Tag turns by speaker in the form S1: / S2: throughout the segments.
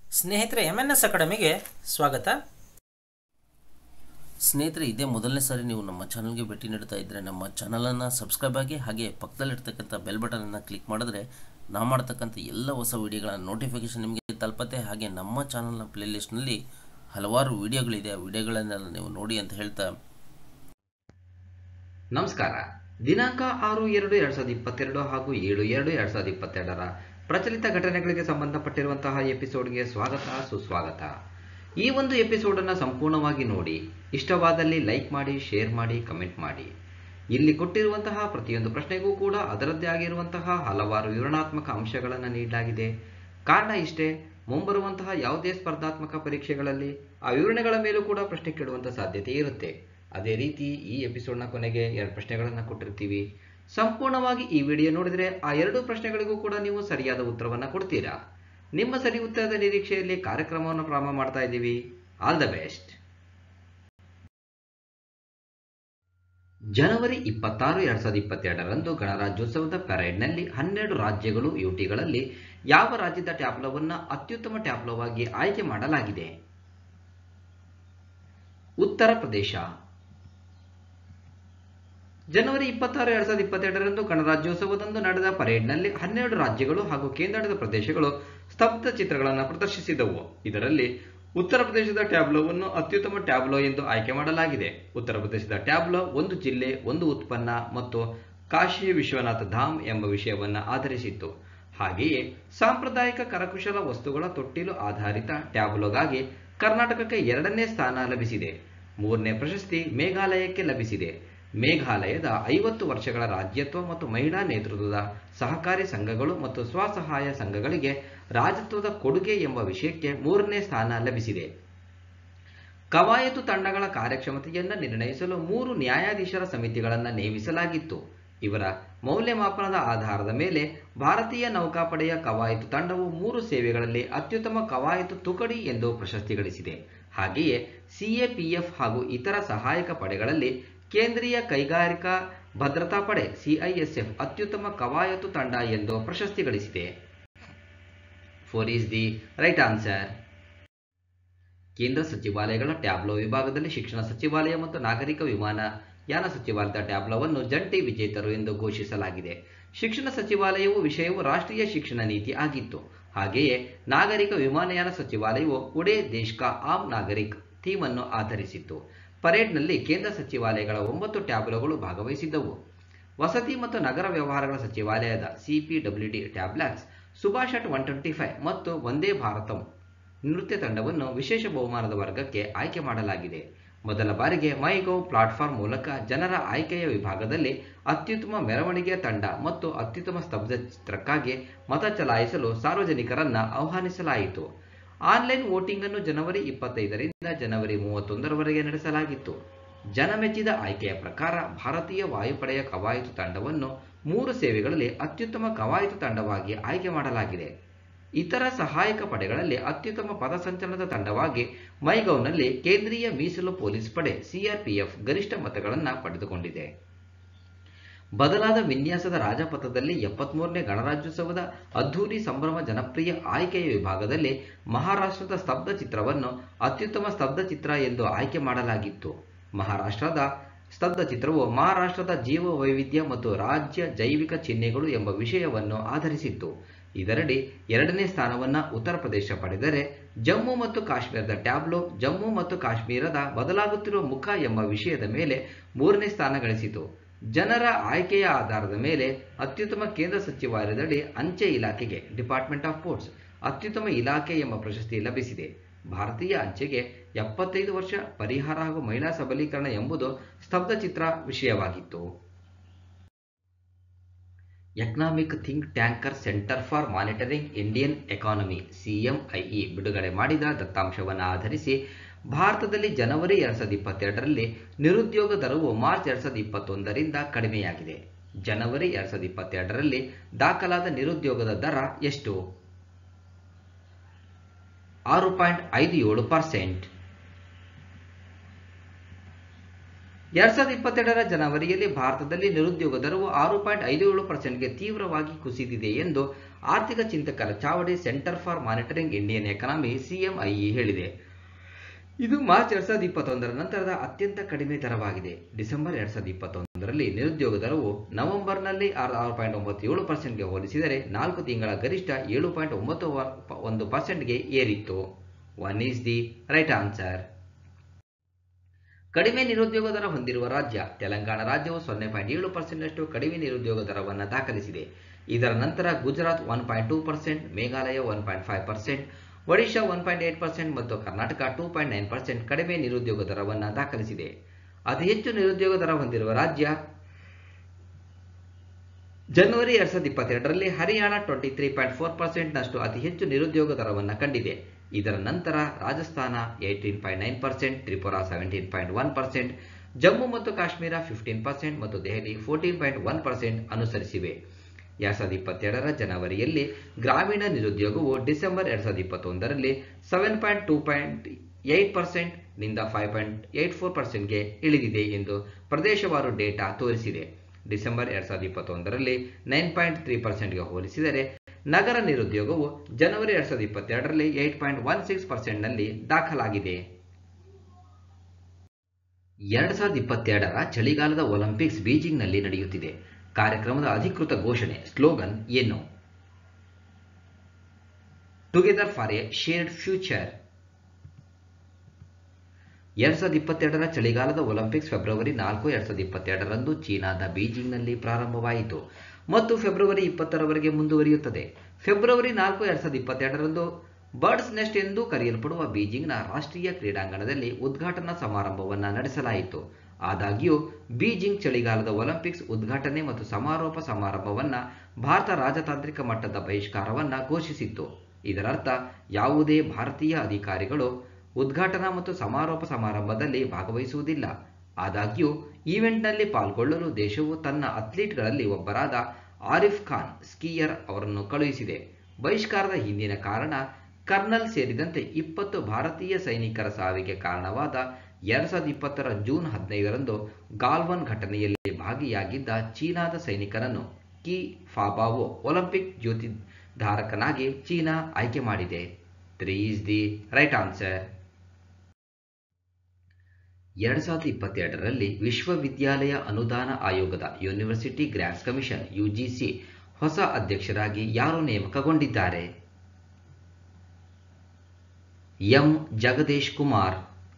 S1: ಸ್ನೇಹಿತರೆ M N S ಅಕಾಡೆಮಿಗೆ ಸ್ವಾಗತ
S2: ಸ್ನೇಹಿತರೆ ಇದೇ ಮೊದಲನೇ ಸಾರಿ ನೀವು ನಮ್ಮ ಚಾನಲ್ಗೆ ಭೇಟಿ ನೀಡ್ತಾ ಇದ್ದರೆ ನಮ್ಮ ಚಾನಲನ್ನು ಸಬ್ಸ್ಕ್ರೈಬ್ ಆಗಿ ಹಾಗೆ ಪಕ್ಕದಲ್ಲಿರ್ತಕ್ಕಂಥ ಬೆಲ್ ಬಟನನ್ನು ಕ್ಲಿಕ್ ಮಾಡಿದ್ರೆ ನಾವು ಮಾಡ್ತಕ್ಕಂಥ ಎಲ್ಲ ಹೊಸ ವಿಡಿಯೋಗಳ ನೋಟಿಫಿಕೇಷನ್ ನಿಮಗೆ ತಲುಪತ್ತೆ ಹಾಗೆ ನಮ್ಮ ಚಾನಲ್ನ ಪ್ಲೇಲಿಸ್ಟ್ನಲ್ಲಿ ಹಲವಾರು ವಿಡಿಯೋಗಳಿದೆ ಆ ವಿಡಿಯೋಗಳನ್ನೆಲ್ಲ ನೀವು ನೋಡಿ ಅಂತ ಹೇಳ್ತಾ
S3: ನಮಸ್ಕಾರ ದಿನಾಂಕ ಆರು ಎರಡು ಎರಡ್ ಸಾವಿರದ ಇಪ್ಪತ್ತೆರಡು ಹಾಗೂ ಏಳು ಎರಡು ಎರಡ್ ಸಾವಿರದ ಇಪ್ಪತ್ತೆರಡರ ಪ್ರಚಲಿತ ಘಟನೆಗಳಿಗೆ ಸಂಬಂಧಪಟ್ಟಿರುವಂತಹ ಎಪಿಸೋಡ್ಗೆ ಸ್ವಾಗತ ಸುಸ್ವಾಗತ ಈ ಒಂದು ಎಪಿಸೋಡನ್ನು ಸಂಪೂರ್ಣವಾಗಿ ನೋಡಿ ಇಷ್ಟವಾದಲ್ಲಿ ಲೈಕ್ ಮಾಡಿ ಶೇರ್ ಮಾಡಿ ಕಮೆಂಟ್ ಮಾಡಿ ಇಲ್ಲಿ ಕೊಟ್ಟಿರುವಂತಹ ಪ್ರತಿಯೊಂದು ಪ್ರಶ್ನೆಗೂ ಕೂಡ ಅದರದ್ದೇ ಆಗಿರುವಂತಹ ಹಲವಾರು ವಿವರಣಾತ್ಮಕ ಅಂಶಗಳನ್ನು ನೀಡಲಾಗಿದೆ ಕಾರಣ ಇಷ್ಟೇ ಮುಂಬರುವಂತಹ ಯಾವುದೇ ಸ್ಪರ್ಧಾತ್ಮಕ ಪರೀಕ್ಷೆಗಳಲ್ಲಿ ಆ ವಿವರಣೆಗಳ ಮೇಲೂ ಕೂಡ ಪ್ರಶ್ನೆ ಕೇಳುವಂಥ ಸಾಧ್ಯತೆ ಇರುತ್ತೆ ಅದೇ ರೀತಿ ಈ ಎಪಿಸೋಡ್ನ ಕೊನೆಗೆ ಎರಡು ಪ್ರಶ್ನೆಗಳನ್ನು ಕೊಟ್ಟಿರ್ತೀವಿ ಸಂಪೂರ್ಣವಾಗಿ ಈ ವಿಡಿಯೋ ನೋಡಿದರೆ ಆ ಎರಡು ಪ್ರಶ್ನೆಗಳಿಗೂ ಕೂಡ ನೀವು ಸರಿಯಾದ ಉತ್ತರವನ್ನು ಕೊಡ್ತೀರಾ ನಿಮ್ಮ ಸರಿ ಉತ್ತರದ ನಿರೀಕ್ಷೆಯಲ್ಲಿ ಕಾರ್ಯಕ್ರಮವನ್ನು ಪ್ರಾರಂಭ ಮಾಡ್ತಾ ಇದ್ದೀವಿ ಆಲ್ ದ ಬೆಸ್ಟ್ ಜನವರಿ ಇಪ್ಪತ್ತಾರು ಎರಡ್ ಸಾವಿರದ ಇಪ್ಪತ್ತೆರಡರಂದು ಗಣರಾಜ್ಯೋತ್ಸವದ ಪೆರೇಡ್ನಲ್ಲಿ ಹನ್ನೆರಡು ರಾಜ್ಯಗಳು ಯುಟಿಗಳಲ್ಲಿ ಯಾವ ರಾಜ್ಯದ ಟ್ಯಾಬ್ಲೋವನ್ನು ಅತ್ಯುತ್ತಮ ಟ್ಯಾಬ್ಲೋವಾಗಿ ಆಯ್ಕೆ ಮಾಡಲಾಗಿದೆ ಉತ್ತರ ಪ್ರದೇಶ ಜನವರಿ ಇಪ್ಪತ್ತಾರು ಎರಡ್ ಸಾವಿರದ ಇಪ್ಪತ್ತೆರಡರಂದು ಗಣರಾಜ್ಯೋತ್ಸವದಂದು ನಡೆದ ಪರೇಡ್ನಲ್ಲಿ ಹನ್ನೆರಡು ರಾಜ್ಯಗಳು ಹಾಗೂ ಕೇಂದ್ರಾಡಳಿತ ಪ್ರದೇಶಗಳು ಸ್ತಬ್ಧ ಚಿತ್ರಗಳನ್ನು ಪ್ರದರ್ಶಿಸಿದವು ಇದರಲ್ಲಿ ಉತ್ತರ ಪ್ರದೇಶದ ಟ್ಯಾಬ್ಲೋವನ್ನು ಅತ್ಯುತ್ತಮ ಟ್ಯಾಬ್ಲೋ ಎಂದು ಆಯ್ಕೆ ಮಾಡಲಾಗಿದೆ ಉತ್ತರ ಪ್ರದೇಶದ ಟ್ಯಾಬ್ಲೋ ಒಂದು ಜಿಲ್ಲೆ ಒಂದು ಉತ್ಪನ್ನ ಮತ್ತು ಕಾಶಿ ವಿಶ್ವನಾಥ ಧಾಮ್ ಎಂಬ ವಿಷಯವನ್ನು ಆಧರಿಸಿತ್ತು ಹಾಗೆಯೇ ಸಾಂಪ್ರದಾಯಿಕ ಕರಕುಶಲ ವಸ್ತುಗಳ ತೊಟ್ಟಿಲು ಆಧಾರಿತ ಟ್ಯಾಬ್ಲೋಗಾಗಿ ಕರ್ನಾಟಕಕ್ಕೆ ಎರಡನೇ ಸ್ಥಾನ ಲಭಿಸಿದೆ ಮೂರನೇ ಪ್ರಶಸ್ತಿ ಮೇಘಾಲಯಕ್ಕೆ ಲಭಿಸಿದೆ ಮೇಘಾಲಯದ ಐವತ್ತು ವರ್ಷಗಳ ರಾಜ್ಯತ್ವ ಮತ್ತು ಮಹಿಳಾ ನೇತೃತ್ವದ ಸಹಕಾರಿ ಸಂಘಗಳು ಮತ್ತು ಸ್ವಸಹಾಯ ಸಂಘಗಳಿಗೆ ರಾಜತ್ವದ ಕೊಡುಗೆ ಎಂಬ ವಿಷಯಕ್ಕೆ ಮೂರನೇ ಸ್ಥಾನ ಲಭಿಸಿದೆ ಕವಾಯತು ತಂಡಗಳ ಕಾರ್ಯಕ್ಷಮತೆಯನ್ನು ನಿರ್ಣಯಿಸಲು ಮೂರು ನ್ಯಾಯಾಧೀಶರ ಸಮಿತಿಗಳನ್ನು ನೇಮಿಸಲಾಗಿತ್ತು ಇವರ ಮೌಲ್ಯಮಾಪನದ ಆಧಾರದ ಮೇಲೆ ಭಾರತೀಯ ನೌಕಾಪಡೆಯ ಕವಾಯತು ತಂಡವು ಮೂರು ಸೇವೆಗಳಲ್ಲಿ ಅತ್ಯುತ್ತಮ ಕವಾಯತು ತುಕಡಿ ಎಂದು ಪ್ರಶಸ್ತಿ ಗಳಿಸಿದೆ ಹಾಗೆಯೇ ಸಿಎಪಿಎಫ್ ಹಾಗೂ ಇತರ ಸಹಾಯಕ ಪಡೆಗಳಲ್ಲಿ ಕೇಂದ್ರೀಯ ಕೈಗಾರಿಕಾ ಭದ್ರತಾ ಪಡೆ ಸಿಐಎಸ್ಎಫ್ ಅತ್ಯುತ್ತಮ ಕವಾಯತು ತಂಡ ಎಂದು ಪ್ರಶಸ್ತಿ ಗಳಿಸಿದೆ four is the right answer ಕೇಂದ್ರ ಸಚಿವಾಲಯಗಳ ಟ್ಯಾಬ್ಲೋ ವಿಭಾಗದಲ್ಲಿ ಶಿಕ್ಷಣ ಸಚಿವಾಲಯ ಮತ್ತು ನಾಗರಿಕ ವಿಮಾನಯಾನ ಸಚಿವಾಲಯದ ಟ್ಯಾಬ್ಲೋವನ್ನು ಜಂಟಿ ವಿಜೇತರು ಎಂದು ಘೋಷಿಸಲಾಗಿದೆ ಶಿಕ್ಷಣ ಸಚಿವಾಲಯವು ವಿಷಯವು ರಾಷ್ಟ್ರೀಯ ಶಿಕ್ಷಣ ನೀತಿ ಆಗಿತ್ತು ಹಾಗೆಯೇ ನಾಗರಿಕ ವಿಮಾನಯಾನ ಸಚಿವಾಲಯವು ಉಡೇ ದೇಶ್ ಕಾ ಆಮ್ ನಾಗರಿಕ್ ಥೀಮ್ ಅನ್ನು ಆಧರಿಸಿತ್ತು ಪರೇಡ್ನಲ್ಲಿ ಕೇಂದ್ರ ಸಚಿವಾಲಯಗಳ ಒಂಬತ್ತು ಟ್ಯಾಬ್ಲೋಗಳು ಭಾಗವಹಿಸಿದ್ದವು ವಸತಿ ಮತ್ತು ನಗರ ವ್ಯವಹಾರಗಳ ಸಚಿವಾಲಯದ ಸಿಪಿಡಬ್ಲ್ಯೂಡಿ ಟ್ಯಾಬ್ಲಾಕ್ಸ್ ಸುಭಾಷಟ್ ಒನ್ ಟ್ವೆಂಟಿ ಫೈವ್ ಮತ್ತು ವಂದೇ ಭಾರತಂ ನೃತ್ಯ ತಂಡವನ್ನು ವಿಶೇಷ ಬಹುಮಾನದ ವರ್ಗಕ್ಕೆ ಆಯ್ಕೆ ಮಾಡಲಾಗಿದೆ ಮೊದಲ ಬಾರಿಗೆ ಮೈಗೌ ಪ್ಲಾಟ್ಫಾರ್ಮ್ ಮೂಲಕ ಜನರ ಆಯ್ಕೆಯ ವಿಭಾಗದಲ್ಲಿ ಅತ್ಯುತ್ತಮ ಮೆರವಣಿಗೆಯ ತಂಡ ಮತ್ತು ಅತ್ಯುತ್ತಮ ಸ್ತಬ್ಧ ಚಿತ್ರಕ್ಕಾಗಿ ಮತ ಚಲಾಯಿಸಲು ಸಾರ್ವಜನಿಕರನ್ನ ಆಹ್ವಾನಿಸಲಾಯಿತು ಆನ್ಲೈನ್ ವೋಟಿಂಗ್ ಅನ್ನು ಜನವರಿ ಇಪ್ಪತ್ತೈದರಿಂದ ಜನವರಿ ಮೂವತ್ತೊಂದರವರೆಗೆ ನಡೆಸಲಾಗಿತ್ತು ಜನಮೆಚ್ಚಿದ ಆಯ್ಕೆಯ ಪ್ರಕಾರ ಭಾರತೀಯ ವಾಯುಪಡೆಯ ಕವಾಯತು ತಂಡವನ್ನು ಮೂರು ಸೇವೆಗಳಲ್ಲಿ ಅತ್ಯುತ್ತಮ ಕವಾಯತು ತಂಡವಾಗಿ ಆಯ್ಕೆ ಮಾಡಲಾಗಿದೆ ಇತರ ಸಹಾಯಕ ಪಡೆಗಳಲ್ಲಿ ಅತ್ಯುತ್ತಮ ಪಥಸಂಚಲನದ ತಂಡವಾಗಿ ಮೈಗೌನಲ್ಲಿ ಕೇಂದ್ರೀಯ ಮೀಸಲು ಪೊಲೀಸ್ ಪಡೆ ಸಿಆರ್ಪಿಎಫ್ ಗರಿಷ್ಠ ಮತಗಳನ್ನು ಪಡೆದುಕೊಂಡಿದೆ ಬದಲಾದ ವಿನ್ಯಾಸದ ರಾಜಪಥದಲ್ಲಿ ಎಪ್ಪತ್ಮೂರನೇ ಗಣರಾಜ್ಯೋತ್ಸವದ ಅದ್ಧೂರಿ ಸಂಭ್ರಮ ಜನಪ್ರಿಯ ಆಯ್ಕೆಯ ವಿಭಾಗದಲ್ಲಿ ಮಹಾರಾಷ್ಟ್ರದ ಸ್ತಬ್ಧ ಚಿತ್ರವನ್ನು ಅತ್ಯುತ್ತಮ ಸ್ತಬ್ಧ ಚಿತ್ರ ಎಂದು ಆಯ್ಕೆ ಮಾಡಲಾಗಿತ್ತು ಮಹಾರಾಷ್ಟ್ರದ ಸ್ತಬ್ಧ ಚಿತ್ರವು ಮಹಾರಾಷ್ಟ್ರದ ಜೀವ ವೈವಿಧ್ಯ ಮತ್ತು ರಾಜ್ಯ ಜೈವಿಕ ಚಿಹ್ನೆಗಳು ಎಂಬ ವಿಷಯವನ್ನು ಆಧರಿಸಿತ್ತು ಇದರಡಿ ಎರಡನೇ ಸ್ಥಾನವನ್ನು ಉತ್ತರ ಪ್ರದೇಶ ಪಡೆದರೆ ಜಮ್ಮು ಮತ್ತು ಕಾಶ್ಮೀರದ ಟ್ಯಾಬ್ಲೋ ಜಮ್ಮು ಮತ್ತು ಕಾಶ್ಮೀರದ ಬದಲಾಗುತ್ತಿರುವ ಮುಖ ಎಂಬ ವಿಷಯದ ಮೇಲೆ ಮೂರನೇ ಸ್ಥಾನ ಗಳಿಸಿತು ಜನರ ಆಯ್ಕೆಯ ಆಧಾರದ ಮೇಲೆ ಅತ್ಯುತ್ತಮ ಕೇಂದ್ರ ಸಚಿವಾಲಯದಡಿ ಅಂಚೆ ಇಲಾಖೆಗೆ ಡಿಪಾರ್ಟ್ಮೆಂಟ್ ಆಫ್ ಪೋರ್ಟ್ಸ್ ಅತ್ಯುತ್ತಮ ಇಲಾಖೆ ಎಂಬ ಪ್ರಶಸ್ತಿ ಲಭಿಸಿದೆ ಭಾರತೀಯ ಅಂಚೆಗೆ ಎಪ್ಪತ್ತೈದು ವರ್ಷ ಪರಿಹಾರ ಹಾಗೂ ಮಹಿಳಾ ಸಬಲೀಕರಣ ಎಂಬುದು ಸ್ತಬ್ಧ ಚಿತ್ರ ವಿಷಯವಾಗಿತ್ತು economic think tanker centre for monitoring Indian economy CMIE ಬಿಡುಗಡೆ ಮಾಡಿದ ದತ್ತಾಂಶವನ್ನು ಆಧರಿಸಿ ಭಾರತದಲ್ಲಿ ಜನವರಿ ಎರಡ್ ಸಾವಿರದ ಇಪ್ಪತ್ತೆರಡರಲ್ಲಿ ನಿರುದ್ಯೋಗ ದರವು ಮಾರ್ಚ್ ಎರಡ್ ಸಾವಿರದ ಇಪ್ಪತ್ತೊಂದರಿಂದ ಕಡಿಮೆಯಾಗಿದೆ ಜನವರಿ ಎರಡ್ ಸಾವಿರದ ಇಪ್ಪತ್ತೆರಡರಲ್ಲಿ ದಾಖಲಾದ ನಿರುದ್ಯೋಗದ ದರ ಎಷ್ಟು ಆರು ಪಾಯಿಂಟ್ ಐದು ಏಳು ಪರ್ಸೆಂಟ್ ಎರಡ್ ಸಾವಿರದ ಇಪ್ಪತ್ತೆರಡರ ಜನವರಿಯಲ್ಲಿ ಭಾರತದಲ್ಲಿ ನಿರುದ್ಯೋಗ ದರವು ಆರು ಪಾಯಿಂಟ್ ಐದು ಏಳು ಪರ್ಸೆಂಟ್ಗೆ ತೀವ್ರವಾಗಿ ಕುಸಿದಿದೆ ಎಂದು ಆರ್ಥಿಕ ಚಿಂತಕರ ಚಾವಡಿ centre for monitoring Indian economy CMIE ಹೇಳಿದೆ ಇದು ಮಾರ್ಚ್ ಎರಡ್ ಸಾವಿರದ ಇಪ್ಪತ್ತೊಂದರ ನಂತರದ ಅತ್ಯಂತ ಕಡಿಮೆ ದರವಾಗಿದೆ ಡಿಸೆಂಬರ್ ಎರಡ್ ಸಾವಿರದ ಇಪ್ಪತ್ತೊಂದರಲ್ಲಿ ನಿರುದ್ಯೋಗ ದರವು ನವೆಂಬರ್ನಲ್ಲಿ ಆರು ಆರು ಪಾಯಿಂಟ್ ಒಂಬತ್ತು ಏಳು ಪರ್ಸೆಂಟ್ಗೆ ಹೋಲಿಸಿದರೆ ನಾಲ್ಕು ತಿಂಗಳ ಗರಿಷ್ಠ ಏಳು ಪಾಯಿಂಟ್ ಒಂಬತ್ತು ಒಂದು ಪರ್ಸೆಂಟ್ಗೆ ಏರಿತ್ತು one is the right answer ಕಡಿಮೆ ನಿರುದ್ಯೋಗ ದರ ಹೊಂದಿರುವ ರಾಜ್ಯ ತೆಲಂಗಾಣ ರಾಜ್ಯವು ಸೊನ್ನೆ ಪಾಯಿಂಟ್ ಏಳು ಪರ್ಸೆಂಟ್ನಷ್ಟು ಕಡಿಮೆ ನಿರುದ್ಯೋಗ ದರವನ್ನು ದಾಖಲಿಸಿದೆ ಇದರ ನಂತರ Gujarat one point two percent Meghalaya one point five percent Odisha one point eight percent ಮತ್ತು Karnataka two point nine percent ಕಡಿಮೆ ನಿರುದ್ಯೋಗ ದರವನ್ನು ದಾಖಲಿಸಿದೆ ಅತಿ ಹೆಚ್ಚು ನಿರುದ್ಯೋಗ ದರ ಹೊಂದಿರುವ ರಾಜ್ಯ ಜನವರಿ ಎರಡ್ ಸಾವಿರದ ಇಪ್ಪತ್ತೆರಡರಲ್ಲಿ Haryana twenty three point four ಪರ್ಸೆಂಟ್ನಷ್ಟು ಅತಿ ಹೆಚ್ಚು ನಿರುದ್ಯೋಗ ದರವನ್ನು ಕಂಡಿದೆ ಇದರ ನಂತರ Rajasthan eighteen point nine percent Tripura seventeen point one percent Jammu ಮತ್ತು ಕಾಶ್ಮೀರ ಫಿಫ್ಟೀನ್ ಪರ್ಸೆಂಟ್ ಮತ್ತು Delhi fourteen point one percent ಅನುಸರಿಸಿವೆ ಎರಡ್ ಸಾವಿರದ ಇಪ್ಪತ್ತೆರಡರ ಜನವರಿಯಲ್ಲಿ ಗ್ರಾಮೀಣ ನಿರುದ್ಯೋಗವು ಡಿಸೆಂಬರ್ ಎರಡ್ ಸಾವಿರದ ಇಪ್ಪತ್ತೊಂದರಲ್ಲಿ seven point two point eight percent ನಿಂದ ಫೈವ್ ಪಾಯಿಂಟ್ ಏಟ್ ಫೋರ್ ಪರ್ಸೆಂಟ್ಗೆ ಇಳಿದಿದೆ ಎಂದು ಪ್ರದೇಶವಾರು ಡೇಟಾ ತೋರಿಸಿದೆ ಡಿಸೆಂಬರ್ ಎರಡ್ ಸಾವಿರದ ಇಪ್ಪತ್ತೊಂದರಲ್ಲಿ ನೈನ್ ಪಾಯಿಂಟ್ ತ್ರೀ ಪರ್ಸೆಂಟ್ಗೆ ಹೋಲಿಸಿದರೆ ನಗರ ನಿರುದ್ಯೋಗವು ಜನವರಿ ಎರಡ್ ಸಾವಿರದ ಇಪ್ಪತ್ತೆರಡರಲ್ಲಿ ಏಟ್ ಪಾಯಿಂಟ್ ಒನ್ ಸಿಕ್ಸ್ ಪರ್ಸೆಂಟ್ನಲ್ಲಿ ದಾಖಲಾಗಿದೆ ಎರಡ್ ಸಾವಿರದ ಇಪ್ಪತ್ತೆರಡರ ಚಳಿಗಾಲದ ಒಲಿಂಪಿಕ್ಸ್ ಬೀಜಿಂಗ್ನಲ್ಲಿ ನಡೆಯುತ್ತಿದೆ ಕಾರ್ಯಕ್ರಮದ ಅಧಿಕೃತ ಘೋಷಣೆ ಸ್ಲೋಗನ್ ಏನು together for a shared future ಎರಡ್ ಸಾವಿರದ ಇಪ್ಪತ್ತೆರಡರ ಚಳಿಗಾಲದ ಒಲಿಂಪಿಕ್ಸ್ ಫೆಬ್ರವರಿ ನಾಲ್ಕು ಎರಡ್ ಸಾವಿರದ ಇಪ್ಪತ್ತೆರಡರಂದು ಚೀನಾದ ಬೀಜಿಂಗ್ನಲ್ಲಿ ಪ್ರಾರಂಭವಾಯಿತು ಮತ್ತು ಫೆಬ್ರವರಿ ಇಪ್ಪತ್ತರವರೆಗೆ ಮುಂದುವರಿಯುತ್ತದೆ ಫೆಬ್ರವರಿ ನಾಲ್ಕು ಎರಡ್ ಸಾವಿರದ ಇಪ್ಪತ್ತೆರಡರಂದು ಬರ್ಡ್ಸ್ ನೆಸ್ಟ್ ಎಂದು ಕರೆಯಲ್ಪಡುವ ಬೀಜಿಂಗ್ನ ರಾಷ್ಟ್ರೀಯ ಕ್ರೀಡಾಂಗಣದಲ್ಲಿ ಉದ್ಘಾಟನಾ ಸಮಾರಂಭವನ್ನು ನಡೆಸಲಾಯಿತು ಆದಾಗ್ಯೂ ಬೀಜಿಂಗ್ ಚಳಿಗಾಲದ ಒಲಿಂಪಿಕ್ಸ್ ಉದ್ಘಾಟನೆ ಮತ್ತು ಸಮಾರೋಪ ಸಮಾರಂಭವನ್ನು ಭಾರತ ರಾಜತಾಂತ್ರಿಕ ಮಟ್ಟದ ಬಹಿಷ್ಕಾರವನ್ನು ಘೋಷಿಸಿತ್ತು ಇದರರ್ಥ ಯಾವುದೇ ಭಾರತೀಯ ಅಧಿಕಾರಿಗಳು ಉದ್ಘಾಟನಾ ಮತ್ತು ಸಮಾರೋಪ ಸಮಾರಂಭದಲ್ಲಿ ಭಾಗವಹಿಸುವುದಿಲ್ಲ ಆದಾಗ್ಯೂ ಈವೆಂಟ್ನಲ್ಲಿ ಪಾಲ್ಗೊಳ್ಳಲು ದೇಶವು ತನ್ನ ಅಥ್ಲೀಟ್ಗಳಲ್ಲಿ ಒಬ್ಬರಾದ ಆರಿಫ್ ಖಾನ್ ಸ್ಕೀಯರ್ ಅವರನ್ನು ಕಳುಹಿಸಿದೆ ಬಹಿಷ್ಕಾರದ ಹಿಂದಿನ ಕಾರಣ ಕರ್ನಲ್ ಸೇರಿದಂತೆ ಇಪ್ಪತ್ತು ಭಾರತೀಯ ಸೈನಿಕರ ಸಾವಿಗೆ ಕಾರಣವಾದ ಎರಡ್ ಸಾವಿರದ ಇಪ್ಪತ್ತರ ಜೂನ್ ಹದಿನೈದರಂದು ಗಾಲ್ವನ್ ಘಟನೆಯಲ್ಲಿ ಭಾಗಿಯಾಗಿದ್ದ ಚೀನಾದ ಸೈನಿಕರನ್ನು ಕಿ ಫಾಬಾವೋ ಒಲಿಂಪಿಕ್ ಜ್ಯೋತಿಧಾರಕನಾಗಿ ಚೀನಾ ಆಯ್ಕೆ ಮಾಡಿದೆ three is the right answer ಎರಡ್ ಸಾವಿರದ ಇಪ್ಪತ್ತೆರಡರಲ್ಲಿ ವಿಶ್ವವಿದ್ಯಾಲಯ ಅನುದಾನ ಆಯೋಗದ ಯೂನಿವರ್ಸಿಟಿ ಗ್ರಾಂಟ್ಸ್ ಕಮಿಷನ್ ಯುಜಿಸಿ ಹೊಸ ಅಧ್ಯಕ್ಷರಾಗಿ ಯಾರು ನೇಮಕಗೊಂಡಿದ್ದಾರೆ ಎಂ ಜಗದೇಶ್ ಕುಮಾರ್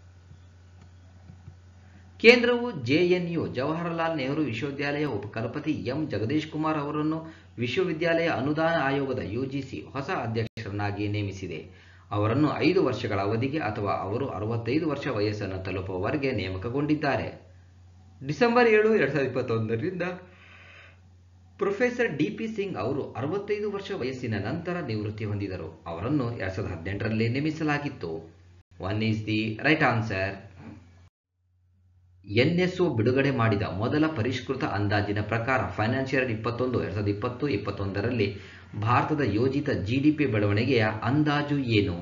S3: ಕೇಂದ್ರವು ಜೆಎನ್ಯು ಜವಾಹರಲಾಲ್ ನೆಹರು ವಿಶ್ವವಿದ್ಯಾಲಯ ಉಪಕುಲಪತಿ ಎಂ ಜಗದೇಶ್ ಕುಮಾರ್ ಅವರನ್ನು ವಿಶ್ವವಿದ್ಯಾಲಯ ಅನುದಾನ ಆಯೋಗದ ಯುಜಿಸಿ ಹೊಸ ಅಧ್ಯಕ್ಷರನ್ನಾಗಿ ನೇಮಿಸಿದೆ ಅವರನ್ನು ಐದು ವರ್ಷಗಳ ಅವಧಿಗೆ ಅಥವಾ ಅವರು ಅರವತ್ತೈದು ವರ್ಷ ವಯಸ್ಸನ್ನು ತಲುಪುವವರೆಗೆ ನೇಮಕಗೊಂಡಿದ್ದಾರೆ ಡಿಸೆಂಬರ್ ಏಳು ಎರಡ್ ಸಾವಿರದ ಇಪ್ಪತ್ತೊಂದರಿಂದ ಪ್ರೊಫೆಸರ್ ಡಿಪಿ ಸಿಂಗ್ ಅವರು ಅರವತ್ತೈದು ವರ್ಷ ವಯಸ್ಸಿನ ನಂತರ ನಿವೃತ್ತಿ ಹೊಂದಿದರು ಅವರನ್ನು ಎರಡ್ ಸಾವಿರದ ಹದಿನೆಂಟರಲ್ಲಿ ನೇಮಿಸಲಾಗಿತ್ತು one is the right answer NSO ಬಿಡುಗಡೆ ಮಾಡಿದ ಮೊದಲ ಪರಿಷ್ಕೃತ ಅಂದಾಜಿನ ಪ್ರಕಾರ ಫೈನಾನ್ಷಿಯಲ್ ಇಪ್ಪತ್ತೊಂದು ಎರಡ್ ಸಾವಿರದ ಇಪ್ಪತ್ತು ಇಪ್ಪತ್ತೊಂದರಲ್ಲಿ ಭಾರತದ ಯೋಜಿತ ಜಿಡಿಪಿ ಬೆಳವಣಿಗೆಯ ಅಂದಾಜು ಏನು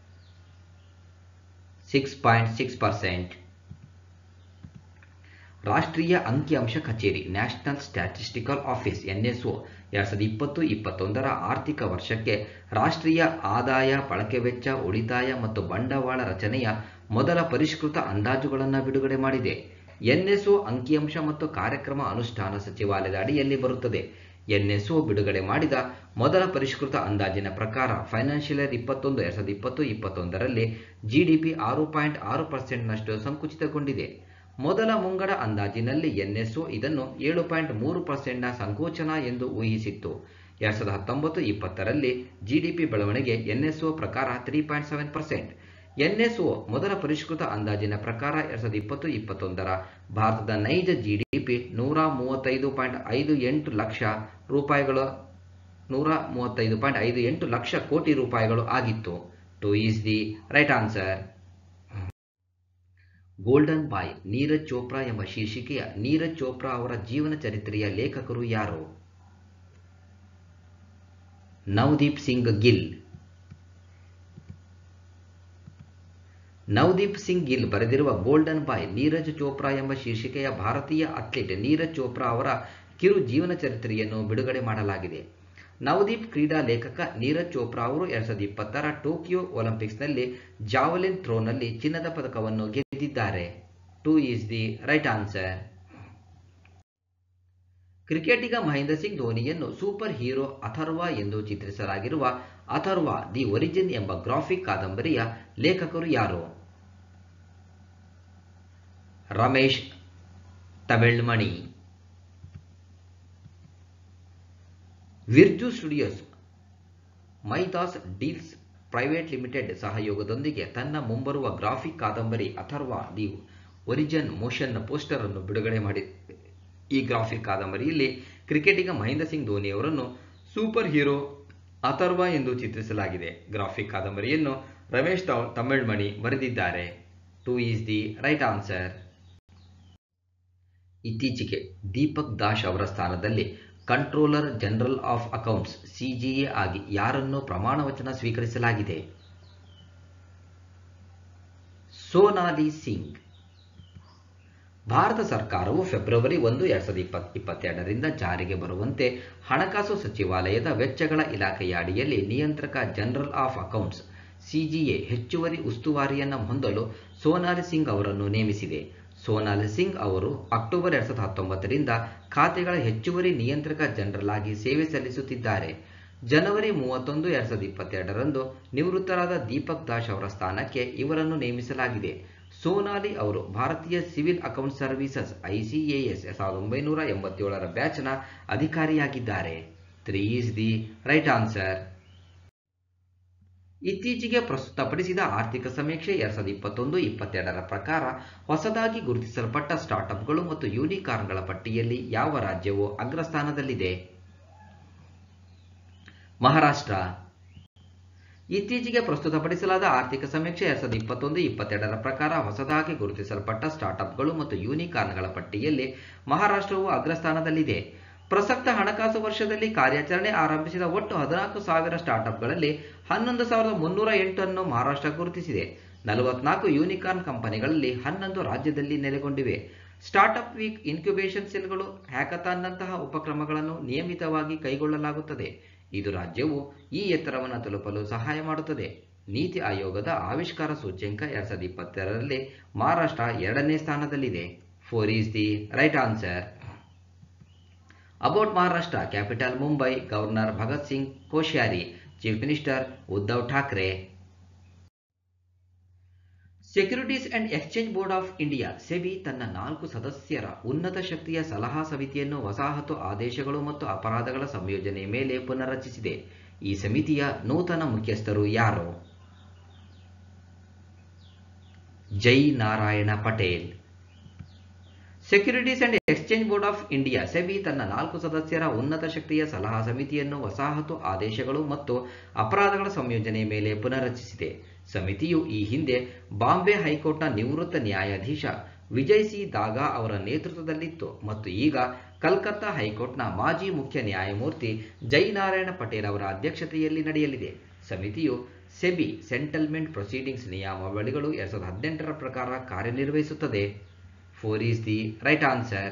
S3: ಸಿಕ್ಸ್ ಪಾಯಿಂಟ್ ಸಿಕ್ಸ್ ಪರ್ಸೆಂಟ್ ರಾಷ್ಟ್ರೀಯ ಅಂಕಿಅಂಶ ಕಚೇರಿ ನ್ಯಾಷನಲ್ ಸ್ಟ್ಯಾಟಿಸ್ಟಿಕಲ್ ಆಫೀಸ್ ಎನ್ಎಸ್ಒ ಎರಡ್ ಸಾವಿರದ ಇಪ್ಪತ್ತು ಇಪ್ಪತ್ತೊಂದರ ಆರ್ಥಿಕ ವರ್ಷಕ್ಕೆ ರಾಷ್ಟ್ರೀಯ ಆದಾಯ ಬಳಕೆ ವೆಚ್ಚ ಉಳಿತಾಯ ಮತ್ತು ಬಂಡವಾಳ ರಚನೆಯ ಮೊದಲ ಪರಿಷ್ಕೃತ ಅಂದಾಜುಗಳನ್ನು ಬಿಡುಗಡೆ ಮಾಡಿದೆ ಎನ್ಎಸ್ಒ ಅಂಕಿಅಂಶ ಮತ್ತು ಕಾರ್ಯಕ್ರಮ ಅನುಷ್ಠಾನ ಸಚಿವಾಲಯದ ಅಡಿಯಲ್ಲಿ ಬರುತ್ತದೆ ಎನ್ಎಸ್ಒ ಬಿಡುಗಡೆ ಮಾಡಿದ ಮೊದಲ ಪರಿಷ್ಕೃತ ಅಂದಾಜಿನ ಪ್ರಕಾರ ಫೈನಾನ್ಷಿಯಲ್ ಇಯರ್ ಇಪ್ಪತ್ತೊಂದು ಎರಡ್ ಸಾವಿರದ ಇಪ್ಪತ್ತು ಇಪ್ಪತ್ತೊಂದರಲ್ಲಿ ಜಿಡಿಪಿ ಆರು ಪಾಯಿಂಟ್ ಆರು ಪರ್ಸೆಂಟ್ನಷ್ಟು ಸಂಕುಚಿತಗೊಂಡಿದೆ ಮೊದಲ ಮುಂಗಡ ಅಂದಾಜಿನಲ್ಲಿ ಎನ್ಎಸ್ಒ ಇದನ್ನು ಏಳು ಪಾಯಿಂಟ್ ಮೂರು ಪರ್ಸೆಂಟ್ನ ಸಂಕೋಚನ ಎಂದು ಊಹಿಸಿತ್ತು ಎರಡ್ ಸಾವಿರದ ಹತ್ತೊಂಬತ್ತು ಇಪ್ಪತ್ತರಲ್ಲಿ ಜಿಡಿಪಿ ಬೆಳವಣಿಗೆ ಎನ್ಎಸ್ಒ ಪ್ರಕಾರ three point seven percent NSO ಮೊದಲ ಪರಿಷ್ಕೃತ ಅಂದಾಜಿನ ಪ್ರಕಾರ ಎರಡ್ ಸಾವಿರದ ಇಪ್ಪತ್ತು ಇಪ್ಪತ್ತೊಂದರ ಭಾರತದ ನೈಜ ಜಿಡಿಪಿ ನೂರ ಮೂವತ್ತೈದು ಪಾಯಿಂಟ್ ಐದು ಎಂಟು ಲಕ್ಷ ರೂಪಾಯಿಗಳು ನೂರ ಮೂವತ್ತೈದು ಪಾಯಿಂಟ್ ಐದು ಎಂಟು ಲಕ್ಷ ಕೋಟಿ ರೂಪಾಯಿಗಳು ಆಗಿತ್ತು two is the right answer golden boy Neeraj Chopra ಎಂಬ ಶೀರ್ಷಿಕೆಯ ನೀರಜ್ ಚೋಪ್ರಾ ಅವರ ಜೀವನ ಚರಿತ್ರೆಯ ಲೇಖಕರು ಯಾರು ನವದೀಪ್ ಸಿಂಗ್ ಗಿಲ್ ನವದೀಪ್ ಸಿಂಗ್ ಗಿಲ್ ಬರೆದಿರುವ ಗೋಲ್ಡನ್ ಬಾಯ್ ನೀರಜ್ ಚೋಪ್ರಾ ಎಂಬ ಶೀರ್ಷಿಕೆಯ ಭಾರತೀಯ ಅಥ್ಲೀಟ್ ನೀರಜ್ ಚೋಪ್ರಾ ಅವರ ಕಿರು ಜೀವನ ಚರಿತ್ರೆಯನ್ನು ಬಿಡುಗಡೆ ಮಾಡಲಾಗಿದೆ ನವದೀಪ್ ಕ್ರೀಡಾ ಲೇಖಕ ನೀರಜ್ ಚೋಪ್ರಾ ಅವರು ಎರಡ್ ಸಾವಿರದ ಇಪ್ಪತ್ತರ ಟೋಕಿಯೋ ಒಲಿಂಪಿಕ್ಸ್ನಲ್ಲಿ ಜಾವಲಿನ್ ಥ್ರೋನಲ್ಲಿ ಚಿನ್ನದ ಪದಕವನ್ನು ಗೆದ್ದಿದ್ದಾರೆ two is the right answer ಕ್ರಿಕೆಟಿಗ ಮಹೇಂದ್ರ ಸಿಂಗ್ ಧೋನಿಯನ್ನು ಸೂಪರ್ ಹೀರೋ ಅಥರ್ವ ಎಂದು ಚಿತ್ರಿಸಲಾಗಿರುವ ಅಥರ್ವ ದಿ ಒರಿಜಿನ್ ಎಂಬ ಗ್ರಾಫಿಕ್ ಕಾದಂಬರಿಯ ಲೇಖಕರು ಯಾರು Ramesh Tamilmani Virzu Studios Midas Deals Private Limited ಸಹಯೋಗದೊಂದಿಗೆ ತನ್ನ ಮುಂಬರುವ ಗ್ರಾಫಿಕ್ ಕಾದಂಬರಿ Atharva the origin motion poster ಅನ್ನು ಬಿಡುಗಡೆ ಮಾಡಿದೆ ಈ ಗ್ರಾಫಿಕ್ ಕಾದಂಬರಿಯಲ್ಲಿ ಕ್ರಿಕೆಟಿಗ ಮಹೇಂದ್ರ ಸಿಂಗ್ ಧೋನಿ ಅವರನ್ನು ಸೂಪರ್ ಹೀರೋ ಅಥರ್ವ ಎಂದು ಚಿತ್ರಿಸಲಾಗಿದೆ ಗ್ರಾಫಿಕ್ ಕಾದಂಬರಿಯನ್ನು ರಮೇಶ್ ತಮಿಳ್ಮಣಿ ಬರೆದಿದ್ದಾರೆ two is the right answer ಇತ್ತೀಚೆಗೆ ದೀಪಕ್ ದಾಶ್ ಅವರ ಸ್ಥಾನದಲ್ಲಿ controller general of accounts CGA ಆಗಿ ಯಾರನ್ನು ಪ್ರಮಾಣ ವಚನ ಸ್ವೀಕರಿಸಲಾಗಿದೆ ಸೋನಾಲಿ ಸಿಂಗ್ ಭಾರತ ಸರ್ಕಾರವು ಫೆಬ್ರವರಿ ಒಂದು ಎರಡ್ ಸಾವಿರದ ಇಪ್ಪತ್ ಇಪ್ಪತ್ತೆರಡರಿಂದ ಜಾರಿಗೆ ಬರುವಂತೆ ಹಣಕಾಸು ಸಚಿವಾಲಯದ ವೆಚ್ಚಗಳ ಇಲಾಖೆಯ ಅಡಿಯಲ್ಲಿ ನಿಯಂತ್ರಕ ಜನರಲ್ ಆಫ್ ಅಕೌಂಟ್ಸ್ ಸಿಜಿಎ ಹೆಚ್ಚುವರಿ ಉಸ್ತುವಾರಿಯನ್ನು ಹೊಂದಲು ಸೋನಾಲಿ ಸಿಂಗ್ ಅವರನ್ನು ನೇಮಿಸಿದೆ ಸೋನಾಲಿ ಸಿಂಗ್ ಅವರು ಅಕ್ಟೋಬರ್ ಎರಡ್ ಸಾವಿರದ ಹತ್ತೊಂಬತ್ತರಿಂದ ಖಾತೆಗಳ ಹೆಚ್ಚುವರಿ ನಿಯಂತ್ರಕ ಜನರಲ್ ಆಗಿ ಸೇವೆ ಸಲ್ಲಿಸುತ್ತಿದ್ದಾರೆ ಜನವರಿ ಮೂವತ್ತೊಂದು ಎರಡ್ ಸಾವಿರದ ಇಪ್ಪತ್ತೆರಡರಂದು ನಿವೃತ್ತರಾದ ದೀಪಕ್ ದಾಶ್ ಅವರ ಸ್ಥಾನಕ್ಕೆ ಇವರನ್ನು ನೇಮಿಸಲಾಗಿದೆ ಸೋನಾಲಿ ಅವರು ಭಾರತೀಯ ಸಿವಿಲ್ ಅಕೌಂಟ್ ಸರ್ವಿಸಸ್ ಐಸಿಎಎಸ್ ಸಾವಿರದ ಒಂಬೈನೂರ ಎಂಬತ್ತೇಳರ ಬ್ಯಾಚ್ನ ಅಧಿಕಾರಿಯಾಗಿದ್ದಾರೆ three is the right answer ಇತ್ತೀಚೆಗೆ ಪ್ರಸ್ತುತಪಡಿಸಿದ ಆರ್ಥಿಕ ಸಮೀಕ್ಷೆ ಎರಡ್ ಸಾವಿರದ ಇಪ್ಪತ್ತೊಂದು ಇಪ್ಪತ್ತೆರಡರ ಪ್ರಕಾರ ಹೊಸದಾಗಿ ಗುರುತಿಸಲ್ಪಟ್ಟ ಸ್ಟಾರ್ಟ್ಅಪ್ಗಳು ಮತ್ತು ಯೂನಿಕಾರ್ನ್ಗಳ ಪಟ್ಟಿಯಲ್ಲಿ ಯಾವ ರಾಜ್ಯವು ಅಗ್ರಸ್ಥಾನದಲ್ಲಿದೆ ಮಹಾರಾಷ್ಟ್ರ ಇತ್ತೀಚೆಗೆ ಪ್ರಸ್ತುತಪಡಿಸಲಾದ ಆರ್ಥಿಕ ಸಮೀಕ್ಷೆ ಎರಡ್ ಸಾವಿರದ ಇಪ್ಪತ್ತೊಂದು ಇಪ್ಪತ್ತೆರಡರ ಪ್ರಕಾರ ಹೊಸದಾಗಿ ಗುರುತಿಸಲ್ಪಟ್ಟ ಸ್ಟಾರ್ಟ್ಅಪ್ಗಳು ಮತ್ತು ಯೂನಿಕಾರ್ನ್ಗಳ ಪಟ್ಟಿಯಲ್ಲಿ ಮಹಾರಾಷ್ಟ್ರವು ಅಗ್ರಸ್ಥಾನದಲ್ಲಿದೆ ಪ್ರಸಕ್ತ ಹಣಕಾಸು ವರ್ಷದಲ್ಲಿ ಕಾರ್ಯಾಚರಣೆ ಆರಂಭಿಸಿದ ಒಟ್ಟು ಹದಿನಾಲ್ಕು ಸಾವಿರ ಸ್ಟಾರ್ಟ್ಅಪ್ಗಳಲ್ಲಿ ಹನ್ನೊಂದು ಸಾವಿರದ ಮುನ್ನೂರ ಎಂಟನ್ನು ಮಹಾರಾಷ್ಟ್ರ ಗುರುತಿಸಿದೆ ನಲವತ್ನಾಲ್ಕು ಯೂನಿಕಾರ್ನ್ ಕಂಪನಿಗಳಲ್ಲಿ ಹನ್ನೊಂದು ರಾಜ್ಯದಲ್ಲಿ ನೆಲೆಗೊಂಡಿವೆ ಸ್ಟಾರ್ಟ್ಅಪ್ ವೀಕ್ ಇನ್ಕ್ಯುಬೇಷನ್ ಸೆಲ್ಗಳು ಹ್ಯಾಕಥಾನ್ನಂತಹ ಉಪಕ್ರಮಗಳನ್ನು ನಿಯಮಿತವಾಗಿ ಕೈಗೊಳ್ಳಲಾಗುತ್ತದೆ ಇದು ರಾಜ್ಯವು ಈ ಎತ್ತರವನ್ನು ತಲುಪಲು ಸಹಾಯ ಮಾಡುತ್ತದೆ ನೀತಿ ಆಯೋಗದ ಆವಿಷ್ಕಾರ ಸೂಚ್ಯಂಕ ಎರಡ್ ಸಾವಿರದ ಇಪ್ಪತ್ತೆರಡರಲ್ಲಿ ಮಹಾರಾಷ್ಟ್ರ ಎರಡನೇ ಸ್ಥಾನದಲ್ಲಿದೆ four is the right answer about Maharashtra capital Mumbai governor Bhagat Singh Koshyari chief minister Uddhav Thackeray securities and exchange board of India SEBI ತನ್ನ ನಾಲ್ಕು ಸದಸ್ಯರ ಉನ್ನತ ಶಕ್ತಿಯ ಸಲಹಾ ಸಮಿತಿಯನ್ನು ವಸಾಹತು ಆದೇಶಗಳು ಮತ್ತು ಅಪರಾಧಗಳ ಸಂಯೋಜನೆ ಮೇಲೆ ಪುನರ್ರಚಿಸಿದೆ ಈ ಸಮಿತಿಯ ನೂತನ ಮುಖ್ಯಸ್ಥರು ಯಾರು Jai Narayan Patel securities and exchange board of India SEBI ತನ್ನ ನಾಲ್ಕು ಸದಸ್ಯರ ಉನ್ನತ ಶಕ್ತಿಯ ಸಲಹಾ ಸಮಿತಿಯನ್ನು ವಸಾಹತು ಆದೇಶಗಳು ಮತ್ತು ಅಪರಾಧಗಳ ಸಂಯೋಜನೆ ಮೇಲೆ ಪುನರ್ರಚಿಸಿದೆ ಸಮಿತಿಯು ಈ ಹಿಂದೆ ಬಾಂಬೆ ಹೈಕೋರ್ಟ್ನ ನಿವೃತ್ತ ನ್ಯಾಯಾಧೀಶ ವಿಜಯ್ ಸಿ ದಾಗಾ ಅವರ ನೇತೃತ್ವದಲ್ಲಿತ್ತು ಮತ್ತು ಈಗ ಕಲ್ಕತ್ತಾ ಹೈಕೋರ್ಟ್ನ ಮಾಜಿ ಮುಖ್ಯ ನ್ಯಾಯಮೂರ್ತಿ ಜೈನಾರಾಯಣ ಪಟೇಲ್ ಅವರ ಅಧ್ಯಕ್ಷತೆಯಲ್ಲಿ ನಡೆಯಲಿದೆ ಸಮಿತಿಯು ಸೆಬಿ ಸೆಂಟಲ್ಮೆಂಟ್ ಪ್ರೊಸೀಡಿಂಗ್ಸ್ ನಿಯಮಾವಳಿಗಳು ಎರಡ್ ಸಾವಿರದ ಹದಿನೆಂಟರ ಪ್ರಕಾರ ಕಾರ್ಯನಿರ್ವಹಿಸುತ್ತದೆ four is the right answer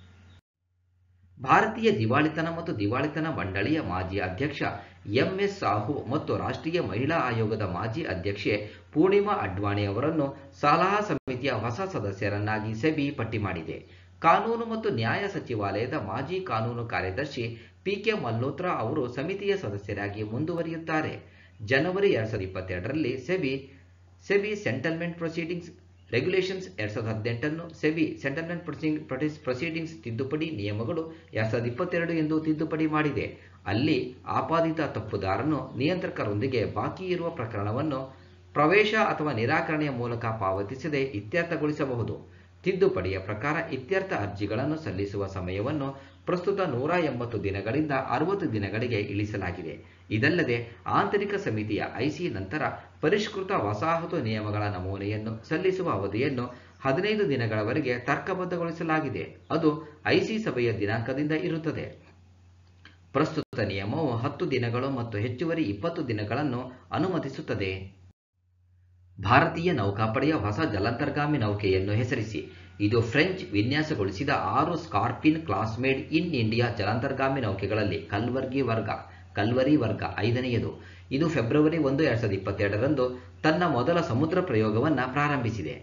S3: ಭಾರತೀಯ ದಿವಾಳಿತನ ಮತ್ತು ದಿವಾಳಿತನ ಮಂಡಳಿಯ ಮಾಜಿ ಅಧ್ಯಕ್ಷ ಎಂಎಸ್ ಸಾಹು ಮತ್ತು ರಾಷ್ಟ್ರೀಯ ಮಹಿಳಾ ಆಯೋಗದ ಮಾಜಿ ಅಧ್ಯಕ್ಷೆ ಪೂರ್ಣಿಮಾ ಅಡ್ವಾಣಿ ಅವರನ್ನು ಸಲಹಾ ಸಮಿತಿಯ ಹೊಸ ಸದಸ್ಯರನ್ನಾಗಿ ಸೆಬಿ ಪಟ್ಟಿ ಮಾಡಿದೆ ಕಾನೂನು ಮತ್ತು ನ್ಯಾಯ ಸಚಿವಾಲಯದ ಮಾಜಿ ಕಾನೂನು ಕಾರ್ಯದರ್ಶಿ ಪಿಕೆ ಮಲ್ಹೋತ್ರಾ ಅವರು ಸಮಿತಿಯ ಸದಸ್ಯರಾಗಿ ಮುಂದುವರಿಯುತ್ತಾರೆ ಜನವರಿ ಎರಡ್ ಸಾವಿರದ ಇಪ್ಪತ್ತೆರಡರಲ್ಲಿ SEBI SEBI settlement proceedings regulations ಎರಡ್ ಸಾವಿರದ ಹದಿನೆಂಟನ್ನು ಸೆಬಿ ಸೆಂಟಲ್ಮೆಂಟ್ ಪ್ರೊಸೀಡಿಂಗ್ಸ್ ತಿದ್ದುಪಡಿ ನಿಯಮಗಳು ಎರಡ್ ಸಾವಿರದ ಇಪ್ಪತ್ತೆರಡು ಎಂದು ತಿದ್ದುಪಡಿ ಮಾಡಿದೆ ಅಲ್ಲಿ ಆಪಾದಿತ ತಪ್ಪುದಾರನು ನಿಯಂತ್ರಕರೊಂದಿಗೆ ಬಾಕಿ ಇರುವ ಪ್ರಕರಣವನ್ನು ಪ್ರವೇಶ ಅಥವಾ ನಿರಾಕರಣೆಯ ಮೂಲಕ ಪಾವತಿಸದೆ ಇತ್ಯರ್ಥಗೊಳಿಸಬಹುದು ತಿದ್ದುಪಡಿಯ ಪ್ರಕಾರ ಇತ್ಯರ್ಥ ಅರ್ಜಿಗಳನ್ನು ಸಲ್ಲಿಸುವ ಸಮಯವನ್ನು ಪ್ರಸ್ತುತ ನೂರ ಎಂಬತ್ತು ದಿನಗಳಿಂದ ಅರವತ್ತು ದಿನಗಳಿಗೆ ಇಳಿಸಲಾಗಿದೆ ಇದಲ್ಲದೆ ಆಂತರಿಕ ಸಮಿತಿಯ ಐಸಿ ನಂತರ ಪರಿಷ್ಕೃತ ವಸಾಹತು ನಿಯಮಗಳ ನಮೂನೆಯನ್ನು ಸಲ್ಲಿಸುವ ಅವಧಿಯನ್ನು ಹದಿನೈದು ದಿನಗಳವರೆಗೆ ತರ್ಕಬದ್ಧಗೊಳಿಸಲಾಗಿದೆ ಅದು ಐಸಿ ಸಭೆಯ ದಿನಾಂಕದಿಂದ ಇರುತ್ತದೆ ಪ್ರಸ್ತುತ ನಿಯಮವು ಹತ್ತು ದಿನಗಳು ಮತ್ತು ಹೆಚ್ಚುವರಿ ಇಪ್ಪತ್ತು ದಿನಗಳನ್ನು ಅನುಮತಿಸುತ್ತದೆ ಭಾರತೀಯ ನೌಕಾಪಡೆಯ ಹೊಸ ಜಲಾಂತರ್ಗಾಮಿ ನೌಕೆಯನ್ನು ಹೆಸರಿಸಿ ಇದು ಫ್ರೆಂಚ್ ವಿನ್ಯಾಸಗೊಳಿಸಿದ ಆರು ಸ್ಕಾರ್ಪಿನ್ ಕ್ಲಾಸ್ಮೇಡ್ ಇನ್ ಇಂಡಿಯಾ ಜಲಾಂತರ್ಗಾಮಿ ನೌಕೆಗಳಲ್ಲಿ ಕಲ್ವರ್ಗಿ ವರ್ಗ ಕಲ್ವರಿ ವರ್ಗ ಐದನೆಯದು ಇದು ಫೆಬ್ರವರಿ ಒಂದು ಎರಡ್ ಸಾವಿರದ ಇಪ್ಪತ್ತೆರಡರಂದು ತನ್ನ ಮೊದಲ ಸಮುದ್ರ ಪ್ರಯೋಗವನ್ನು ಪ್ರಾರಂಭಿಸಿದೆ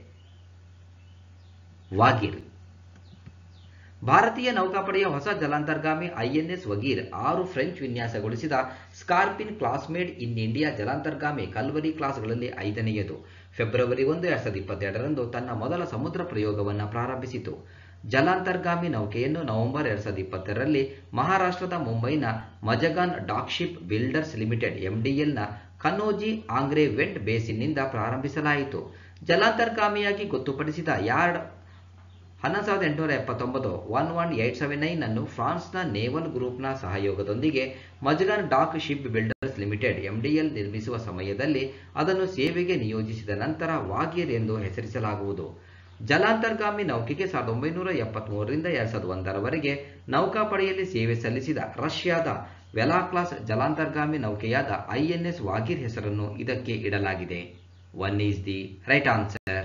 S3: ವಾಗಿರ್ ಭಾರತೀಯ ನೌಕಾಪಡೆಯ ಹೊಸ ಜಲಾಂತರ್ಗಾಮಿ ಐಎನ್ಎಸ್ ವಗೀರ್ ಆರು ಫ್ರೆಂಚ್ ವಿನ್ಯಾಸಗೊಳಿಸಿದ ಸ್ಕಾರ್ಪಿನ್ ಕ್ಲಾಸ್ಮೇಡ್ ಇನ್ ಇಂಡಿಯಾ ಜಲಾಂತರ್ಗಾಮಿ ಕಲ್ವರಿ ಕ್ಲಾಸ್ಗಳಲ್ಲಿ ಐದನೆಯದು ಫೆಬ್ರವರಿ ಒಂದು ಎರಡ್ ಸಾವಿರದ ಇಪ್ಪತ್ತೆರಡರಂದು ತನ್ನ ಮೊದಲ ಸಮುದ್ರ ಪ್ರಯೋಗವನ್ನು ಪ್ರಾರಂಭಿಸಿತು ಜಲಾಂತರ್ಗಾಮಿ ನೌಕೆಯನ್ನು ನವೆಂಬರ್ ಎರಡ್ ಸಾವಿರದ ಇಪ್ಪತ್ತರಲ್ಲಿ ಮಹಾರಾಷ್ಟ್ರದ ಮುಂಬೈನ ಮಜಗಾನ್ ಡಾಕ್ಶಿಪ್ ಬಿಲ್ಡರ್ಸ್ ಲಿಮಿಟೆಡ್ ಎಂಡಿಎಲ್ನ ಕನೋಜಿ ಆಂಗ್ರೆ ವೆಂಟ್ ಬೇಸಿನ್ನಿಂದ ಪ್ರಾರಂಭಿಸಲಾಯಿತು ಜಲಾಂತರ್ಗಾಮಿಯಾಗಿ ಗೊತ್ತುಪಡಿಸಿದ ಯಾರ್ಡ್ ಹನ್ನೊಂದು ಸಾವಿರದ ಎಂಟುನೂರ ಎಪ್ಪತ್ತೊಂಬತ್ತು one one eight seven nine ಅನ್ನು ಫ್ರಾನ್ಸ್ನ ನೇವಲ್ ಗ್ರೂಪ್ನ ಸಹಯೋಗದೊಂದಿಗೆ Mazagon dock ship builders limited MDL ನಿರ್ಮಿಸುವ ಸಮಯದಲ್ಲಿ ಅದನ್ನು ಸೇವೆಗೆ ನಿಯೋಜಿಸಿದ ನಂತರ ವಾಗೀರ್ ಎಂದು ಹೆಸರಿಸಲಾಗುವುದು ಜಲಾಂತರ್ಗಾಮಿ ನೌಕೆಗೆ ಸಾವಿರದ ಒಂಬೈನೂರ ಎಪ್ಪತ್ಮೂರರಿಂದ ಎರಡ್ ಸಾವಿರದ ಒಂದರವರೆಗೆ ನೌಕಾಪಡೆಯಲ್ಲಿ ಸೇವೆ ಸಲ್ಲಿಸಿದ ರಷ್ಯಾದ ವೆಲಾಕ್ಲಾಸ್ ಜಲಾಂತರ್ಗಾಮಿ ನೌಕೆಯಾದ ಐಎನ್ಎಸ್ ವಾಗೀರ್ ಹೆಸರನ್ನು ಇದಕ್ಕೆ ಇಡಲಾಗಿದೆ one is the right answer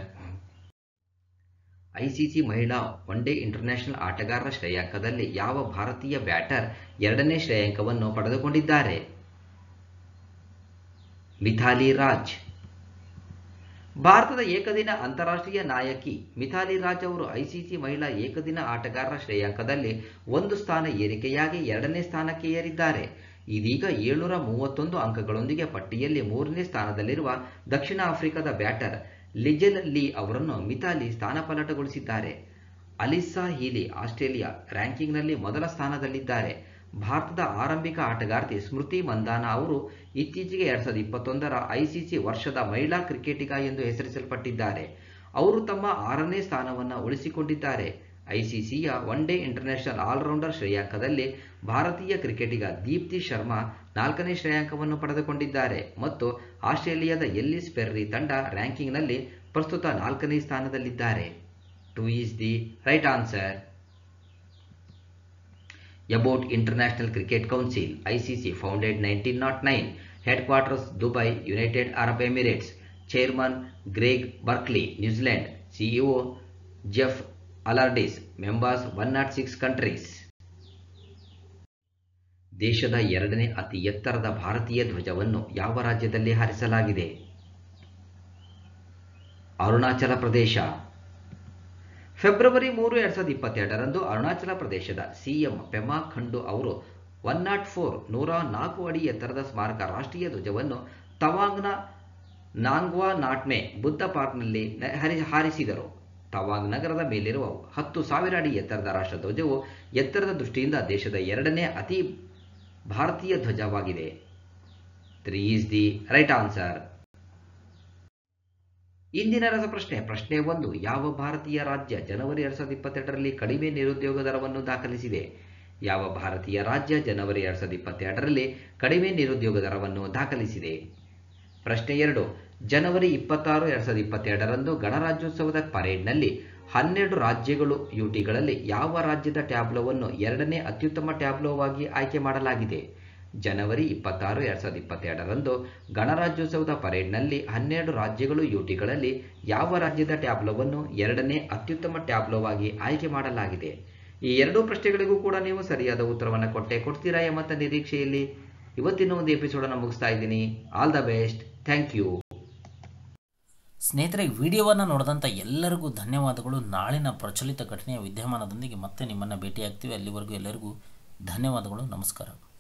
S3: ICC ಮಹಿಳಾ ಒನ್ ಡೇ ಇಂಟರ್ನ್ಯಾಷನಲ್ ಆಟಗಾರರ ಶ್ರೇಯಾಂಕದಲ್ಲಿ ಯಾವ ಭಾರತೀಯ ಬ್ಯಾಟರ್ ಎರಡನೇ ಶ್ರೇಯಾಂಕವನ್ನು ಪಡೆದುಕೊಂಡಿದ್ದಾರೆ ಮಿಥಾಲಿ ರಾಜ್ ಭಾರತದ ಏಕದಿನ ಅಂತಾರಾಷ್ಟ್ರೀಯ ನಾಯಕಿ ಮಿಥಾಲಿ ರಾಜ್ ಅವರು ಐಸಿಸಿ ಮಹಿಳಾ ಏಕದಿನ ಆಟಗಾರರ ಶ್ರೇಯಾಂಕದಲ್ಲಿ ಒಂದು ಸ್ಥಾನ ಏರಿಕೆಯಾಗಿ ಎರಡನೇ ಸ್ಥಾನಕ್ಕೆ ಏರಿದ್ದಾರೆ ಇದೀಗ ಏಳ್ನೂರ ಮೂವತ್ತೊಂದು ಅಂಕಗಳೊಂದಿಗೆ ಪಟ್ಟಿಯಲ್ಲಿ ಮೂರನೇ ಸ್ಥಾನದಲ್ಲಿರುವ ದಕ್ಷಿಣ ಆಫ್ರಿಕಾದ ಬ್ಯಾಟರ್ ಲಿಜೆಲ್ ಲೀ ಅವರನ್ನು ಮಿಥಾಲಿ ಸ್ಥಾನಪಲ್ಲಟಗೊಳಿಸಿದ್ದಾರೆ ಅಲಿಸಾ ಹೀಲಿ ಆಸ್ಟ್ರೇಲಿಯಾ ರ್ಯಾಂಕಿಂಗ್ನಲ್ಲಿ ಮೊದಲ ಸ್ಥಾನದಲ್ಲಿದ್ದಾರೆ ಭಾರತದ ಆರಂಭಿಕ ಆಟಗಾರ್ತಿ ಸ್ಮೃತಿ ಮಂದಾನ ಅವರು ಇತ್ತೀಚೆಗೆ ಎರಡ್ ಸಾವಿರದ ಇಪ್ಪತ್ತೊಂದರ ಐಸಿಸಿ ವರ್ಷದ ಮಹಿಳಾ ಕ್ರಿಕೆಟಿಗ ಎಂದು ಹೆಸರಿಸಲ್ಪಟ್ಟಿದ್ದಾರೆ ಅವರು ತಮ್ಮ ಆರನೇ ಸ್ಥಾನವನ್ನು ಉಳಿಸಿಕೊಂಡಿದ್ದಾರೆ ಐಸಿಸಿಯ ಒನ್ ಡೇ ಇಂಟರ್ನ್ಯಾಷನಲ್ ಆಲ್ರೌಂಡರ್ ಶ್ರೇಯಾಂಕದಲ್ಲಿ ಭಾರತೀಯ ಕ್ರಿಕೆಟಿಗ ದೀಪ್ತಿ ಶರ್ಮಾ ನಾಲ್ಕನೇ ಶ್ರೇಯಾಂಕವನ್ನು ಪಡೆದುಕೊಂಡಿದ್ದಾರೆ ಮತ್ತು ಆಸ್ಟ್ರೇಲಿಯಾದ ಎಲ್ಲಿಸ್ ಪೆರ್ರಿ ತಂಡ ರ್ಯಾಂಕಿಂಗ್ನಲ್ಲಿ ಪ್ರಸ್ತುತ ನಾಲ್ಕನೇ ಸ್ಥಾನದಲ್ಲಿದ್ದಾರೆ two is the right answer About International Cricket Council ICC founded 1909 headquarters Dubai United Arab Emirates chairman Greg Berkeley New Zealand CEO Jeff Allardyce members 106 countries ದೇಶದ ಎರಡನೇ ಅತಿ ಎತ್ತರದ ಭಾರತೀಯ ಧ್ವಜವನ್ನು ಯಾವ ರಾಜ್ಯದಲ್ಲಿ ಹಾರಿಸಲಾಗಿದೆ ಅರುಣಾಚಲ ಪ್ರದೇಶ ಫೆಬ್ರವರಿ ಮೂರು ಎರಡ್ ಸಾವಿರದ ಇಪ್ಪತ್ತೆರಡರಂದು ಅರುಣಾಚಲ ಪ್ರದೇಶದ ಸಿಎಂ ಪೆಮಾ ಖಂಡು ಅವರು ಒನ್ ನಾಟ್ ಫೋರ್ ನೂರ ನಾಲ್ಕು ಅಡಿ ಎತ್ತರದ ಸ್ಮಾರಕ ರಾಷ್ಟ್ರೀಯ ಧ್ವಜವನ್ನು ತವಾಂಗ್ನ ನಾಂಗ್ವಾ ನಾಟ್ಮೆ ಬುದ್ಧ ಪಾರ್ಕ್ನಲ್ಲಿ ಹರಿ ಹಾರಿಸಿದರು ತವಾಂಗ್ ನಗರದ ಮೇಲಿರುವ ಹತ್ತು ಸಾವಿರ ಅಡಿ ಎತ್ತರದ ರಾಷ್ಟ್ರ ಧ್ವಜವು ಎತ್ತರದ ದೃಷ್ಟಿಯಿಂದ ದೇಶದ ಎರಡನೇ ಅತಿ ಭಾರತೀಯ ಧ್ವಜವಾಗಿದೆ three is the right answer ಇಂದಿನ ರಸಪ್ರಶ್ನೆ ಪ್ರಶ್ನೆ ಒಂದು ಯಾವ ಭಾರತೀಯ ರಾಜ್ಯ ಜನವರಿ ಎರಡ್ ಸಾವಿರದ ಇಪ್ಪತ್ತೆರಡರಲ್ಲಿ ಕಡಿಮೆ ನಿರುದ್ಯೋಗ ದರವನ್ನು ದಾಖಲಿಸಿದೆ ಯಾವ ಭಾರತೀಯ ರಾಜ್ಯ ಜನವರಿ ಎರಡ್ ಸಾವಿರದ ಇಪ್ಪತ್ತೆರಡರಲ್ಲಿ ಕಡಿಮೆ ನಿರುದ್ಯೋಗ ದರವನ್ನು ದಾಖಲಿಸಿದೆ ಪ್ರಶ್ನೆ ಎರಡು ಜನವರಿ ಇಪ್ಪತ್ತಾರು ಎರಡ್ ಸಾವಿರದ ಇಪ್ಪತ್ತೆರಡರಂದು ಗಣರಾಜ್ಯೋತ್ಸವದ ಪರೇಡ್ನಲ್ಲಿ ಹನ್ನೆರಡು ರಾಜ್ಯಗಳು ಯುಟಿಗಳಲ್ಲಿ ಯಾವ ರಾಜ್ಯದ ಟ್ಯಾಬ್ಲೋವನ್ನು ಎರಡನೇ ಅತ್ಯುತ್ತಮ ಟ್ಯಾಬ್ಲೋವಾಗಿ ಆಯ್ಕೆ ಮಾಡಲಾಗಿದೆ ಜನವರಿ ಇಪ್ಪತ್ತಾರು ಎರಡ್ ಸಾವಿರದ ಇಪ್ಪತ್ತೆರಡರಂದು ಗಣರಾಜ್ಯೋತ್ಸವದ ಪರೇಡ್ನಲ್ಲಿ ಹನ್ನೆರಡು ರಾಜ್ಯಗಳು ಯುಟಿಗಳಲ್ಲಿ ಯಾವ ರಾಜ್ಯದ ಟ್ಯಾಬ್ಲೋವನ್ನು ಎರಡನೇ ಅತ್ಯುತ್ತಮ ಟ್ಯಾಬ್ಲೋವಾಗಿ ಆಯ್ಕೆ ಮಾಡಲಾಗಿದೆ ಈ ಎರಡೂ ಪ್ರಶ್ನೆಗಳಿಗೂ ಕೂಡ ನೀವು ಸರಿಯಾದ ಉತ್ತರವನ್ನು ಕೊಟ್ಟೆ ಕೊಡ್ತೀರಾ ಎಂಬಂತ ನಿರೀಕ್ಷೆಯಲ್ಲಿ ಇವತ್ತಿನ ಒಂದು ಎಪಿಸೋಡನ್ನು ಮುಗಿಸ್ತಾ ಇದ್ದೀನಿ all the best thank you
S1: ಸ್ನೇಹಿತರೆ ವಿಡಿಯೋವನ್ನು ನೋಡಿದಂಥ ಎಲ್ಲರಿಗೂ ಧನ್ಯವಾದಗಳು ನಾಳಿನ ಪ್ರಚಲಿತ ಘಟನೆಯ ವಿದ್ಯಮಾನದೊಂದಿಗೆ ಮತ್ತೆ ನಿಮ್ಮನ್ನು ಭೇಟಿಯಾಗ್ತೀವಿ ಅಲ್ಲಿವರೆಗೂ ಎಲ್ಲರಿಗೂ ಧನ್ಯವಾದಗಳು ನಮಸ್ಕಾರ